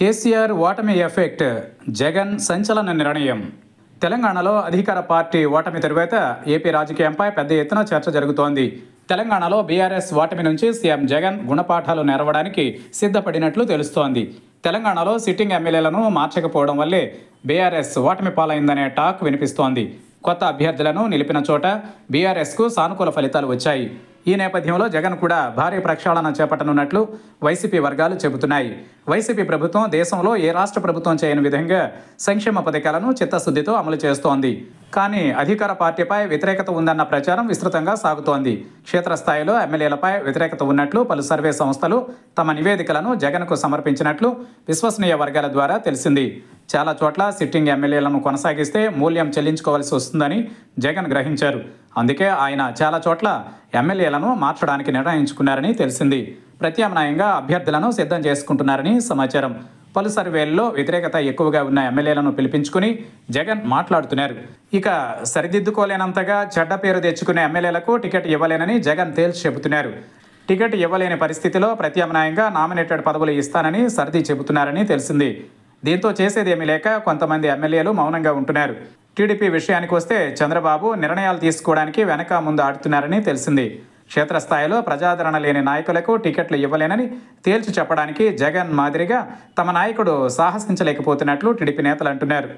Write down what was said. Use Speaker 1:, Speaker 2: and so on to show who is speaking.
Speaker 1: కేసీఆర్ ఓటమి ఎఫెక్ట్ జగన్ సంచలన నిర్ణయం తెలంగాణలో అధికార పార్టీ ఓటమి తరువాత ఏపీ రాజకీయంపై పెద్ద ఎత్తున చర్చ జరుగుతోంది తెలంగాణలో బీఆర్ఎస్ ఓటమి నుంచి సీఎం జగన్ గుణపాఠాలు నెరవడానికి సిద్ధపడినట్లు తెలుస్తోంది తెలంగాణలో సిట్టింగ్ ఎమ్మెల్యేలను మార్చకపోవడం వల్లే బీఆర్ఎస్ ఓటమి పాలైందనే టాక్ వినిపిస్తోంది కొత్త అభ్యర్థులను నిలిపిన చోట బీఆర్ఎస్కు సానుకూల ఫలితాలు వచ్చాయి ఈ నేపథ్యంలో జగన్ కూడా భారీ ప్రక్షాళన చేపట్టనున్నట్లు వైసీపీ వర్గాలు చెబుతున్నాయి వైసీపీ ప్రభుత్వం దేశంలో ఏ రాష్ట్ర ప్రభుత్వం చేయని విధంగా సంక్షేమ పథకాలను చిత్తశుద్ధితో అమలు చేస్తోంది కానీ అధికార పార్టీపై వ్యతిరేకత ఉందన్న ప్రచారం విస్తృతంగా సాగుతోంది క్షేత్రస్థాయిలో ఎమ్మెల్యేలపై వ్యతిరేకత ఉన్నట్లు పలు సర్వే సంస్థలు తమ నివేదికలను జగన్కు సమర్పించినట్లు విశ్వసనీయ వర్గాల ద్వారా తెలిసింది చాలా చోట్ల సిట్టింగ్ ఎమ్మెల్యేలను కొనసాగిస్తే మూల్యం చెల్లించుకోవాల్సి వస్తుందని జగన్ గ్రహించారు అందుకే ఆయన చాలా చోట్ల ఎమ్మెల్యేలను మార్చడానికి నిర్ణయించుకున్నారని తెలిసింది ప్రత్యామ్నాయంగా అభ్యర్థులను సిద్ధం చేసుకుంటున్నారని సమాచారం పలు సర్వేల్లో వ్యతిరేకత ఎక్కువగా ఉన్న ఎమ్మెల్యేలను పిలిపించుకుని జగన్ మాట్లాడుతున్నారు ఇక సరిదిద్దుకోలేనంతగా చెడ్డ పేరు తెచ్చుకునే ఎమ్మెల్యేలకు టికెట్ ఇవ్వలేనని జగన్ తేల్చి చెబుతున్నారు టికెట్ ఇవ్వలేని పరిస్థితిలో ప్రత్యామ్నాయంగా నామినేటెడ్ పదవులు ఇస్తానని సర్ది చెబుతున్నారని తెలిసింది దీంతో చేసేదేమీ లేక కొంతమంది ఎమ్మెల్యేలు మౌనంగా ఉంటున్నారు టీడీపీ విషయానికి వస్తే చంద్రబాబు నిర్ణయాలు తీసుకోవడానికి వెనక ముందు ఆడుతున్నారని తెలిసింది క్షేత్రస్థాయిలో ప్రజాదరణ లేని నాయకులకు టికెట్లు ఇవ్వలేనని తేల్చి చెప్పడానికి జగన్ మాదిరిగా తమ నాయకుడు సాహసించలేకపోతున్నట్లు టీడీపీ నేతలు అంటున్నారు